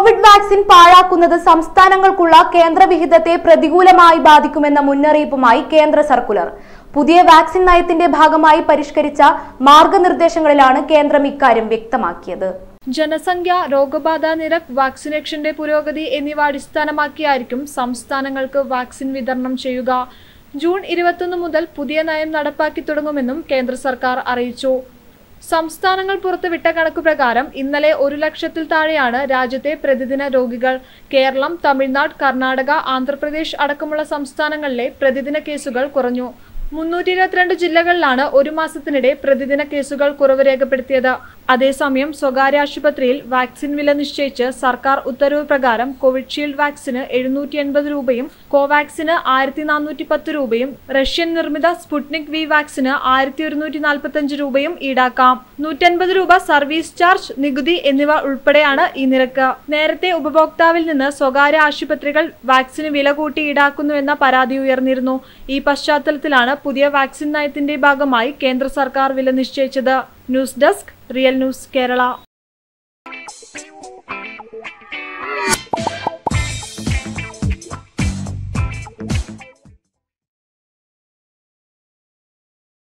Covid vaccine പാഴാക്കുന്നത് സംസ്ഥാനങ്ങൾക്കുള്ള കേന്ദ്ര വിഹിതത്തെ പ്രതികൂലമായി ബാധിക്കുമെന്ന മുന്നറിയിപ്പുമായി കേന്ദ്ര സർക്കുലർ പുതിയ വാക്സിൻ നയത്തിന്റെ ഭാഗമായി പരിഷ്കരിച്ച മാർഗനിർദ്ദേശങ്ങളിലാണ് കേന്ദ്രം ഇക്കാര്യം വ്യക്തമാക്കിയത് ജനസംഖ്യ രോഗബാധ നിരക്ക് വാക്സിനേഷന്റെ പുരോഗതി എന്നിവ അടിസ്ഥാനമാക്കിയായിരിക്കും സംസ്ഥാനങ്ങൾക്ക് വാക്സിൻ വിതരണം ചെയ്യുക ജൂൺ ഇരുപത്തൊന്ന് മുതൽ പുതിയ നയം നടപ്പാക്കി തുടങ്ങുമെന്നും കേന്ദ്ര സർക്കാർ അറിയിച്ചു സംസ്ഥാനങ്ങൾ പുറത്തുവിട്ട കണക്ക് പ്രകാരം ഇന്നലെ ഒരു ലക്ഷത്തിൽ താഴെയാണ് രാജ്യത്തെ പ്രതിദിന രോഗികൾ കേരളം തമിഴ്നാട് കർണാടക ആന്ധ്രാപ്രദേശ് അടക്കമുള്ള സംസ്ഥാനങ്ങളിലെ പ്രതിദിന കേസുകൾ കുറഞ്ഞു മുന്നൂറ്റി ഇരുപത്തിരണ്ട് ജില്ലകളിലാണ് ഒരു മാസത്തിനിടെ പ്രതിദിന കേസുകൾ കുറവ് രേഖപ്പെടുത്തിയത് അതേസമയം സ്വകാര്യ ആശുപത്രിയിൽ വാക്സിൻ വില നിശ്ചയിച്ച് സർക്കാർ ഉത്തരവ് പ്രകാരം കോവിഷീൽഡ് വാക്സിന് എഴുന്നൂറ്റി എൺപത് രൂപയും കോവാക്സിന് ആയിരത്തി നാനൂറ്റി പത്ത് രൂപയും റഷ്യൻ നിർമ്മിത സ്പുട്നിക് വി വാക്സിന് ആയിരത്തി ഒരുന്നൂറ്റി നാൽപ്പത്തഞ്ച് രൂപയും ഈടാക്കാം നൂറ്റൻപത് രൂപ സർവീസ് ചാർജ് നികുതി എന്നിവ ഉൾപ്പെടെയാണ് ഈ നിരക്ക് നേരത്തെ ഉപഭോക്താവിൽ നിന്ന് സ്വകാര്യ ആശുപത്രികൾ വാക്സിന് വില കൂട്ടി ഈടാക്കുന്നുവെന്ന പരാതി ഉയർന്നിരുന്നു ഈ പശ്ചാത്തലത്തിലാണ് പുതിയ വാക്സിൻ നയത്തിന്റെ ഭാഗമായി കേന്ദ്ര സർക്കാർ വില നിശ്ചയിച്ചത് news desk real news Kerala